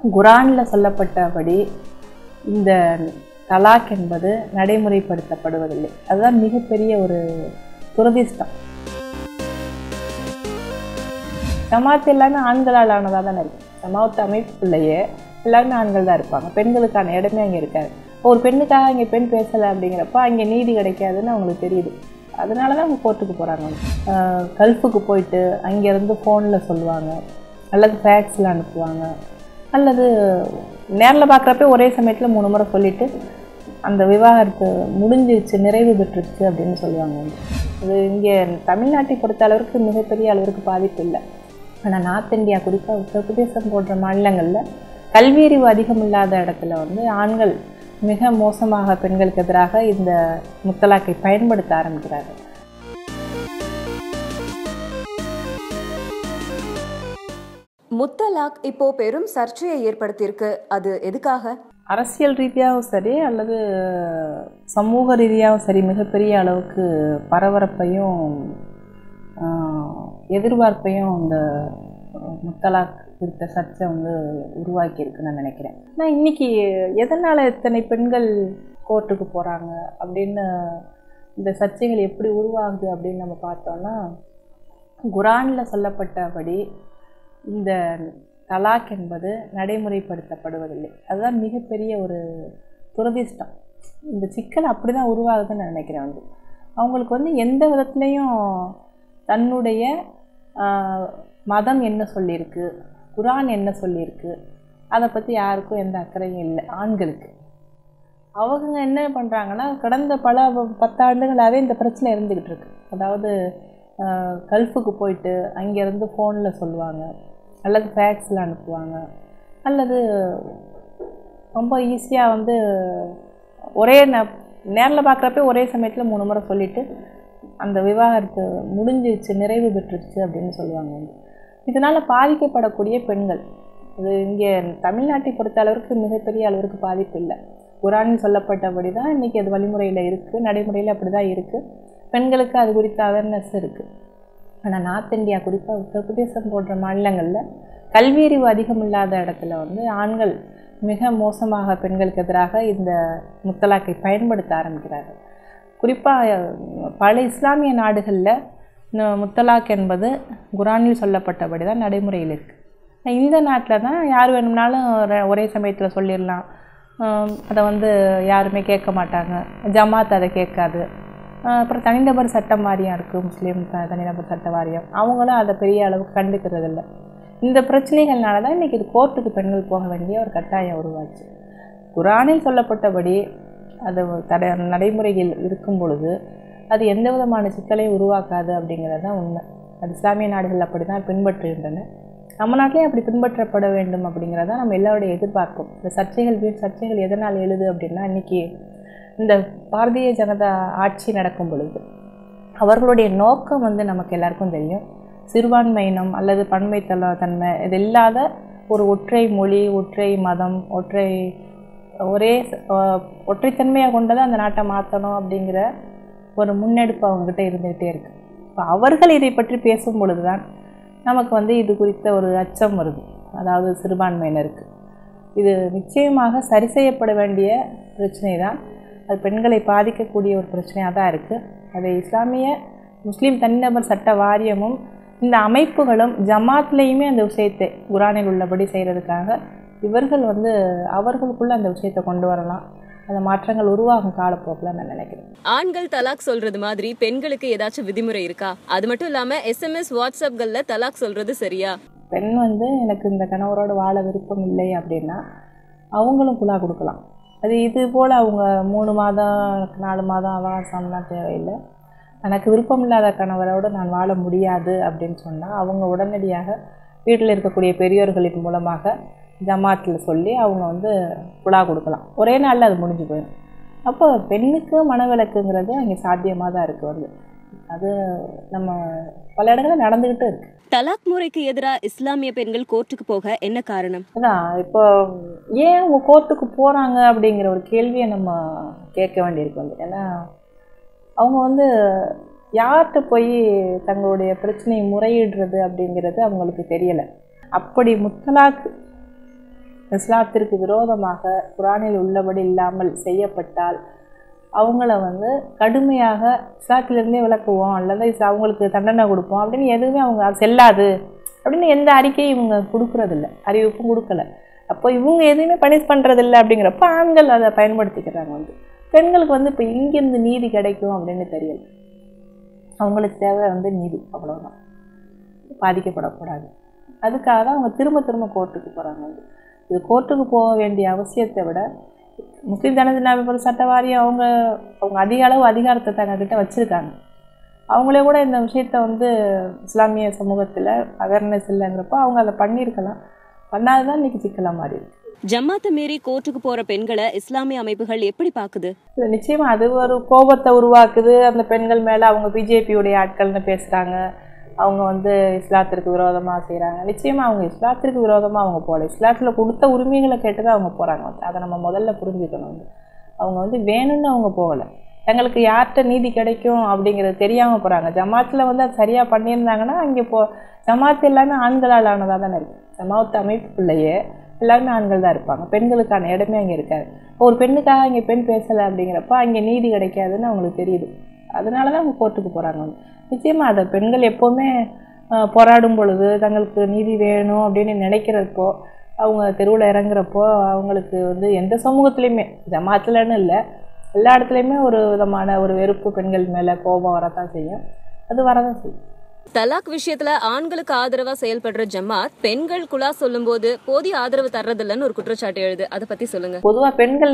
குரானில் சொல்லப்பட்டபடி இந்த தலாக் என்பது நடைமுறைப்படுத்தப்படுவதில்லை அதுதான் மிகப்பெரிய ஒரு துரதிர்ஷ்டம் ஜமாத் எல்லாமே ஆண்களால் ஆனதாக தானே இருக்கு ஜமாத் அமைப்புக்குள்ளேயே எல்லாருமே ஆண்கள் தான் இருப்பாங்க பெண்களுக்கான இடமே அங்கே இருக்காது ஒரு பெண்ணுக்காக அங்கே பெண் பேசலை அப்படிங்கிறப்ப அங்கே நீதி கிடைக்காதுன்னு அவங்களுக்கு தெரியுது அதனால தான் அவங்க கோர்ட்டுக்கு போகிறாங்க கல்ஃபுக்கு போயிட்டு அங்கேருந்து ஃபோனில் சொல்லுவாங்க அல்லது ஃபேக்ஸில் அனுப்புவாங்க அல்லது நேரில் பார்க்குறப்ப ஒரே சமயத்தில் மூணு முறை சொல்லிவிட்டு அந்த விவாகரத்து முடிஞ்சிருச்சு நிறைவு பெற்றுச்சு அப்படின்னு சொல்லுவாங்க இது இங்கே தமிழ்நாட்டை பொறுத்த அளவுக்கு மிகப்பெரிய அளவிற்கு பாதிப்பு இல்லை ஆனால் நார்த் இந்தியா குறிப்பாக உத்தரப்பிரதேசம் போன்ற மாநிலங்களில் கல்வியறிவு அதிகம் இல்லாத இடத்துல வந்து ஆண்கள் மிக மோசமாக பெண்களுக்கு எதிராக இந்த முத்தலாக்கை பயன்படுத்த ஆரம்பிக்கிறார்கள் முத்தலாக் இப்போ பெரும் சர்ச்சையை ஏற்படுத்தியிருக்கு அது எதுக்காக அரசியல் ரீதியாகவும் சரி அல்லது சமூக ரீதியாகவும் சரி மிகப்பெரிய அளவுக்கு பரபரப்பையும் ஆஹ், எதிர்பார்ப்பையும் இந்த முத்தலாக் குறித்த சர்ச்சை வந்து உருவாக்கியிருக்குன்னு நான் நினைக்கிறேன் ஆனால் இன்னைக்கு எதனால் இத்தனை பெண்கள் கோர்ட்டுக்கு போகிறாங்க அப்படின்னு இந்த சர்ச்சைகள் எப்படி உருவாகுது அப்படின்னு நம்ம பார்த்தோம்னா குரானில் சொல்லப்பட்டபடி இந்த தலாக் என்பது நடைமுறைப்படுத்தப்படுவதில்லை அதுதான் மிகப்பெரிய ஒரு துரதிர்ஷ்டம் இந்த சிக்கல் அப்படி தான் உருவாகுதுன்னு நான் நினைக்கிறேன் வந்து அவங்களுக்கு வந்து எந்த விதத்துலேயும் தன்னுடைய ஆஹ், மதம் என்ன சொல்லியிருக்கு குரான் என்ன சொல்லியிருக்கு அதை பற்றி யாருக்கும் எந்த அக்கறையும் இல்லை ஆண்களுக்கு அவங்க என்ன பண்ணுறாங்கன்னா கடந்த பல வ- பத்தாண்டுகளாகவே இந்த பிரச்சனை இருந்துக்கிட்டு இருக்கு அதாவது ஆஹ், கல்ஃபுக்கு போயிட்டு அங்கேருந்து ஃபோனில் சொல்லுவாங்க அல்லது ஃபேக்ஸில் அனுப்புவாங்க அல்லது ரொம்ப ஈஸியாக வந்து ஒரே ந நேரில் பார்க்குறப்ப ஒரே சமயத்தில் மூணு முறை சொல்லிவிட்டு அந்த விவாகரத்து முடிஞ்சிருச்சு நிறைவு பெற்றுருச்சு அப்படின்னு சொல்லுவாங்க வந்து இதனால் பாதிக்கப்படக்கூடிய பெண்கள் இது இங்கே தமிழ்நாட்டை பொறுத்த அளவிற்கு மிகப்பெரிய அளவிற்கு பாதிப்பு இல்லை குரானில் சொல்லப்பட்டபடி தான் இன்றைக்கி அது வழிமுறையில் இருக்குது நடைமுறையில் அப்படி தான் இருக்குது பெண்களுக்கு அது குறித்த அவேர்னஸ் இருக்குது ஆனால் நார்த் இந்தியா குறிப்பாக உத்தரப்பிரதேசம் போன்ற மாநிலங்களில் கல்வியறிவு அதிகம் இல்லாத இடத்துல வந்து ஆண்கள் மிக மோசமாக பெண்களுக்கு எதிராக இந்த முத்தலாக்கை பயன்படுத்த ஆரம்பிக்கிறார்கள் குறிப்பாக பல இஸ்லாமிய நாடுகளில் இந்த முத்தலாக் என்பது குரானில் சொல்லப்பட்டபடி தான் நடைமுறையில் இருக்குது இந்த நாட்டில் தான் யார் வேணும்னாலும் ஒரே- ஒரே சமயத்தில் சொல்லிடலாம் ஆம், அதை வந்து யாருமே கேட்க மாட்டாங்க ஜமாத் அதை கேட்காது ஆஹ் அப்புறம் தனிநபர் சட்டம் வாரியம் இருக்குது முஸ்லீம் த- தனிநபர் சட்ட வாரியம் அவங்களும் அதை பெரிய அளவுக்கு கண்டுக்கிறது இல்ல இந்த பிரச்சனைகள்னால தான் இன்றைக்கி இது கோர்ட்டுக்கு பெண்கள் போக வேண்டிய ஒரு கட்டாயம் உருவாச்சு குரானில் சொல்லப்பட்டபடி அது தடை நடைமுறையில் இருக்கும் பொழுது அது எந்த விதமான சிக்கலையும் உருவாக்காது அப்படிங்கிறது தான் உண்மை அது இஸ்லாமிய நாடுகள் அப்படி தான் பின்பற்றுகின்றன நம்ம நாட்டிலையும் அப்படி பின்பற்றப்பட வேண்டும் அப்படிங்கிறத நம்ம எல்லாருடைய எதிர்பார்ப்பும் இந்த சர்ச்சைகள் வீண் சர்ச்சைகள் எதனால் எழுது அப்படின்னா இன்றைக்கி இந்த பாரதிய ஜனதா ஆட்சி நடக்கும் பொழுது அவர்களுடைய நோக்கம் வந்து நமக்கு எல்லாருக்கும் தெரியும் சிறுபான்மையினம் அல்லது பன்மை தல தன்மை இது இல்லாத ஒரு ஒற்றை மொழி ஒற்றை மதம் ஒற்றை ஒரே ச- ஆஹ் ஒற்றைத்தன்மையை கொண்டதை அந்த நாட்டை மாற்றணும் அப்படிங்கிற ஒரு முன்னெடுப்பு அவங்ககிட்ட இருந்துகிட்டே இருக்குது இப்போ அவர்கள் இதை பற்றி பேசும் பொழுது தான் நமக்கு வந்து இது குறித்த ஒரு அச்சம் வருது அதாவது சிறுபான்மையினருக்கு இது நிச்சயமாக சரி செய்யப்பட வேண்டிய பிரச்சனை தான் அது பெண்களை பாதிக்கக்கூடிய ஒரு பிரச்சனையாக தான் இருக்குது அது இஸ்லாமிய முஸ்லீம் தனிநபர் சட்ட வாரியமும் இந்த அமைப்புகளும் ஜமாத்லேயுமே அந்த விஷயத்தை குரானில் உள்ளபடி செய்கிறதுக்காக இவர்கள் வந்து அவர்களுக்குள்ள அந்த விஷயத்தை கொண்டு வரலாம் அந்த மாற்றங்கள் உருவாகும் காலப்போக்கில் நான் நினைக்கிறேன் ஆண்கள் தலாக் சொல்றது மாதிரி பெண்களுக்கு ஏதாச்சும் விதிமுறை இருக்கா அது மட்டும் இல்லாம எஸ்எம்எஸ் வாட்ஸ்அப்கள்ல தலாக் சொல்றது சரியா பெண் வந்து எனக்கு இந்த கணவரோடு வாழ விருப்பம் இல்லை அப்படின்னா அவங்களும் குழா கொடுக்கலாம் அது இது போல் அவங்க மூணு மாதம் நாலு மாதம் அவகாசம்லாம் தேவையில்லை எனக்கு விருப்பம் இல்லாத கணவரோடு நான் வாழ முடியாது அப்படின்னு சொன்னால் அவங்க உடனடியாக வீட்டில் இருக்கக்கூடிய பெரியோர்களின் மூலமாக ஜமாத்தில் சொல்லி அவங்க வந்து குழா கொடுக்கலாம் ஒரே நாளில் அது முடிஞ்சு போயிடும் அப்போ பெண்ணுக்கு மனவிலக்குங்கிறது அங்கே சாத்தியமாக தான் இருக்குது வந்து அது நம்ம பல இடங்களில் நடந்துக்கிட்டு இருக்கு தலாக் முறைக்கு எதிரா இஸ்லாமிய பெண்கள் கோர்ட்டுக்கு போக என்ன காரணம் அதான் இப்போ ஏன் அவங்க கோர்ட்டுக்கு போகிறாங்க அப்படிங்கிற ஒரு கேள்வியை நம்ம கேட்க வேண்டியிருக்கு வந்து ஏன்னா அவங்க வந்து யார்கிட்ட போய் தங்களுடைய பிரச்சனையை முறையிடுறது அப்படிங்கிறது அவங்களுக்கு தெரியலை அப்படி முத்தலாக் இஸ்லாத்திற்கு விரோதமாக குரானில் உள்ளபடி இல்லாமல் செய்யப்பட்டால் அவங்கள வந்து கடுமையாக இஸ்லாத்திலிருந்தே விளக்குவோம் அல்லது இஸ் அவங்களுக்கு தண்டனை கொடுப்போம் அப்படின்னு எதுவுமே அவங்க அது செல்லாது அப்படின்னு எந்த அறிக்கையும் இவங்க கொடுக்கறதில்ல அறிவிப்பும் கொடுக்கல அப்போ இவங்க எதுவுமே பனிஷ் பண்ணுறதில்ல அப்படிங்கிறப்ப ஆண்கள் அதை பயன்படுத்திக்கிறாங்க வந்து பெண்களுக்கு வந்து இப்போ இங்கேருந்து நீதி கிடைக்கும் அப்படின்னு தெரியல அவங்களுக்கு தேவை வந்து நீதி அவ்வளோதான் பாதிக்கப்படக்கூடாது அதுக்காக தான் அவங்க திரும்ப திரும்ப கோர்ட்டுக்கு போகிறாங்க வந்து இது கோர்ட்டுக்கு போக வேண்டிய அவசியத்தை விட முஸ்லீம் ஜனதினாபி சட்ட வாரியம் அவங்க அவங்க அதிக அளவு அதிகாரத்தை தங்கக்கிட்ட வச்சுருக்காங்க அவங்களே கூட இந்த விஷயத்த வந்து இஸ்லாமிய சமூகத்தில் அவேர்னஸ் இல்லைங்கிறப்போ அவங்க அதை பண்ணியிருக்கலாம் பண்ணாது தான் இன்றைக்கி சிக்கலாக மாறி இருக்கு ஜமாத்தை மீறி கோர்ட்டுக்கு போற பெண்களை இஸ்லாமிய அமைப்புகள் எப்படி பாக்குது இல்லை நிச்சயமாக அது ஒரு கோபத்தை உருவாக்குது அந்த பெண்கள் மேலே அவங்க பிஜேபியுடைய ஆட்கள்னு பேசுகிறாங்க அவங்க வந்து இஸ்லாத்திற்கு விரோதமாக செய்கிறாங்க நிச்சயமாக அவங்க இஸ்லாத்திற்கு விரோதமாக அவங்க போகல இஸ்லாத்தில் கொடுத்த உரிமைகளை கேட்டு தான் அவங்க போகிறாங்க வந்து அதை நம்ம முதல்ல புரிஞ்சுக்கணும் வந்து அவங்க வந்து வேணும்னு அவங்க போகலை தங்களுக்கு யார்கிட்ட நீதி கிடைக்கும் அப்படிங்கிறது தெரியாமல் போகிறாங்க ஜமாத்தில் வந்து அது சரியாக பண்ணியிருந்தாங்கன்னா அங்கே போ ஜமாத் எல்லாமே ஆண்களால் ஆனதாக தானே இருக்குது ஜமாத் அமைப்புக்குள்ளேயே எல்லாருமே ஆண்கள் தான் இருப்பாங்க பெண்களுக்கான இடமே அங்கே இருக்காது ஒரு பெண்ணுக்காக இங்கே பெண் பேசலை அப்படிங்கிறப்ப அங்கே நீதி கிடைக்காதுன்னு அவங்களுக்கு தெரியுது அதனால தான் அவங்க கோர்ட்டுக்கு போகிறாங்க நிச்சயமாக அதை பெண்கள் எப்போவுமே ஆஹ், போராடும் பொழுது தங்களுக்கு நீதி வேணும் அப்படின்னு நினைக்கிறப்போ அவங்க தெருவில் இறங்குறப்போ அவங்களுக்கு வந்து எந்த சமூகத்துலேயுமே ஜமாத்துலன்னு இல்லை எல்லா இடத்துலையுமே ஒரு விதமான ஒரு வெறுப்பு பெண்கள் மேலே கோபம் வரத்தான் செய்யும் அது வரதான் செய்யும் தலாக் விஷயத்துல ஆண்களுக்கு ஆதரவா செயல்படுற ஜமாத் பெண்கள் குலா சொல்லும்போது போதிய ஆதரவு தர்றதில்லன்னு ஒரு குற்றச்சாட்டு எழுது அதை பத்தி சொல்லுங்க பொதுவாக பெண்கள்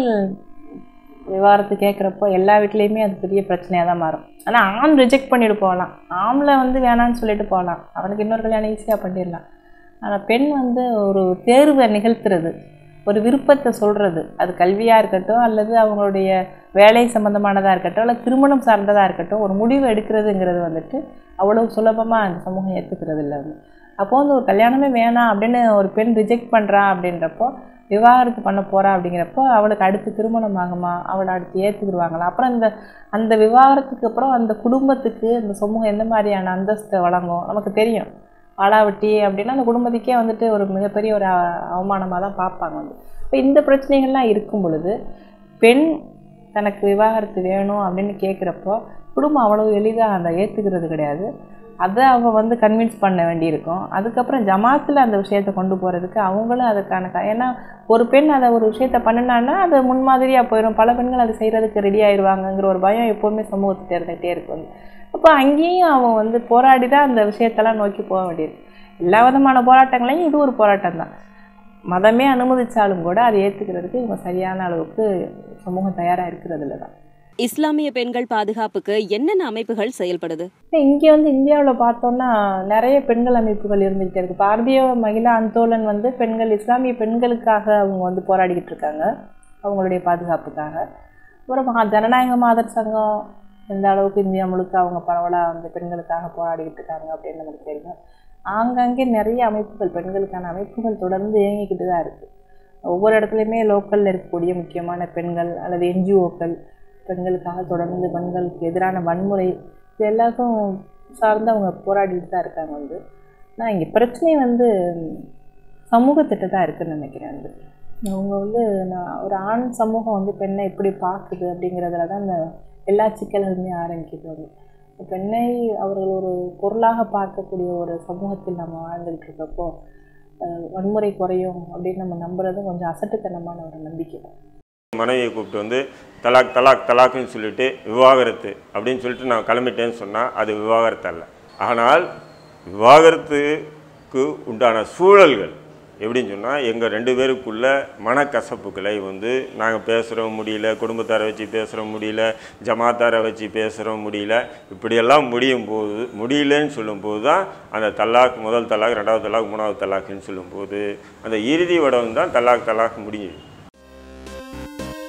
விவாகரத்து கேட்குறப்போ எல்லா வீட்லேயுமே அது பெரிய பிரச்சனையாக தான் மாறும் ஆனால் ஆண் ரிஜெக்ட் பண்ணிட்டு போகலாம் ஆம்பளை வந்து வேணான்னு சொல்லிட்டு போகலாம் அவனுக்கு இன்னொரு கல்யாணம் ஈஸியாக பண்ணிடலாம் ஆனால் பெண் வந்து ஒரு தேர்வை நிகழ்த்துறது ஒரு விருப்பத்தை சொல்கிறது அது கல்வியாக இருக்கட்டும் அல்லது அவங்களுடைய வேலை சம்மந்தமானதாக இருக்கட்டும் அல்லது திருமணம் சார்ந்ததாக இருக்கட்டும் ஒரு முடிவு எடுக்கிறதுங்கிறது வந்துட்டு அவ்வளோ சுலபமாக அந்த சமூகம் ஏற்றுக்கிறது இல்லை வந்து அப்போ வந்து ஒரு கல்யாணமே வேணாம் அப்படின்னு ஒரு பெண் ரிஜெக்ட் பண்ணுறா அப்படின்றப்போ விவாகரத்து பண்ண போகிறா அப்படிங்கிறப்போ அவளுக்கு அடுத்து திருமணம் ஆகுமா அவளை அடுத்து ஏற்றுக்குருவாங்களா அப்புறம் இந்த அந்த விவாகரத்துக்கு அப்புறம் அந்த குடும்பத்துக்கு இந்த சமூகம் எந்த மாதிரியான அந்தஸ்தை வழங்கும் நமக்கு தெரியும் ஆளாவட்டி அப்படின்னா அந்த குடும்பத்துக்கே வந்துட்டு ஒரு மிகப்பெரிய ஒரு அவமானமாக தான் பார்ப்பாங்க வந்து இப்போ இந்த பிரச்சனைகள்லாம் இருக்கும் பொழுது பெண் தனக்கு விவாகரத்து வேணும் அப்படின்னு கேட்குறப்போ குடும்பம் அவ்வளவு எளிதாக அதை ஏற்றுக்கிறது கிடையாது அதை அவங்க வந்து கன்வின்ஸ் பண்ண வேண்டியிருக்கும் அதுக்கப்புறம் ஜமாத்தில் அந்த விஷயத்தை கொண்டு போகிறதுக்கு அவங்களும் அதுக்கான க- ஏன்னா ஒரு பெண் அதை ஒரு விஷயத்த பண்ணினான்னா அது முன்மாதிரியாக போயிடும் பல பெண்கள் அதை செய்கிறதுக்கு ரெடி ஆயிடுவாங்கங்கிற ஒரு பயம் எப்போவுமே சமூகத்துக்கு இருந்துகிட்டே இருக்கு வந்து அப்போ அங்கேயும் அவன் வந்து போராடி தான் அந்த விஷயத்தெல்லாம் நோக்கி போக வேண்டியிருக்கு எல்லா விதமான போராட்டங்களையும் இது ஒரு போராட்டம் தான் மதமே அனுமதிச்சாலும் கூட அதை ஏற்றுக்கிறதுக்கு இவங்க சரியான அளவுக்கு சமூகம் தயாராக இருக்கிறதுல தான் இஸ்லாமிய பெண்கள் பாதுகாப்புக்கு என்னென்ன அமைப்புகள் செயல்படுது இங்கே வந்து இந்தியாவில் பார்த்தோம்னா நிறைய பெண்கள் அமைப்புகள் இருந்துகிட்டே இருக்குது பாரதிய மகிழா ஆந்தோலன் வந்து பெண்கள் இஸ்லாமிய பெண்களுக்காக அவங்க வந்து போராடிக்கிட்டு இருக்காங்க அவங்களுடைய பாதுகாப்புக்காக அப்புறம் மகா ஜனநாயக மாதர் சங்கம் எந்த அளவுக்கு இந்தியா முழுக்க அவங்க பரவலாக வந்து பெண்களுக்காக போராடிக்கிட்டு இருக்காங்க அப்படின்னு நமக்கு தெரியும் ஆங்காங்கே நிறைய அமைப்புகள் பெண்களுக்கான அமைப்புகள் தொடர்ந்து இயங்கிக்கிட்டு தான் இருக்குது ஒவ்வொரு இடத்துலையுமே லோக்கலில் இருக்கக்கூடிய முக்கியமான பெண்கள் அல்லது என்ஜிஓக்கள் பெண்களுக்காக தொடர்ந்து பெண்களுக்கு எதிரான வன்முறை இது எல்லாருக்கும் சார்ந்து அவங்க போராடிட்டு தான் இருக்காங்க வந்து ஆனால் இங்கே பிரச்சனை வந்து சமூகத்திட்ட தான் இருக்குன்னு நினைக்கிறேன் வந்து அவங்க வந்து நான் ஒரு ஆண் சமூகம் வந்து பெண்ணை எப்படி பார்க்குது அப்படிங்கிறதுல தான் இந்த எல்லா சிக்கல்களுமே ஆரம்பிக்குது வந்து பெண்ணை அவர்கள் ஒரு பொருளாக பார்க்கக்கூடிய ஒரு சமூகத்தில் நம்ம வாழ்ந்துகிட்டு இருக்கப்போ அஹ், வன்முறை குறையும் அப்படின்னு நம்ம நம்புறது கொஞ்சம் அசட்டுத்தனமான ஒரு நம்பிக்கை தான் மனைவியை கூப்பிட்டு வந்து தலாக் தலாக் தலாக்குன்னு சொல்லிட்டு விவாகரத்து அப்படின்னு சொல்லிட்டு நான் கிளம்பிட்டேன்னு சொன்னால் அது விவாகரத்து அல்ல ஆனால் விவாகரத்துக்கு உண்டான சூழல்கள் எப்படின்னு சொன்னால் எங்கள் ரெண்டு பேருக்குள்ள மனக்கசப்புகளை வந்து நாங்கள் பேசுகிறோம் முடியல குடும்பத்தாரை வச்சு பேசுகிறோம் முடியல ஜமாத்தாரை வச்சு பேசுகிறோம் முடியல இப்படியெல்லாம் முடியும் போது முடியலன்னு சொல்லும்போது தான் அந்த தலாக் முதல் தலாக் ரெண்டாவது தலாக் மூணாவது தலாக்குன்னு சொல்லும்போது அந்த இறுதி வடம் தான் தலாக் தலாக் முடியுது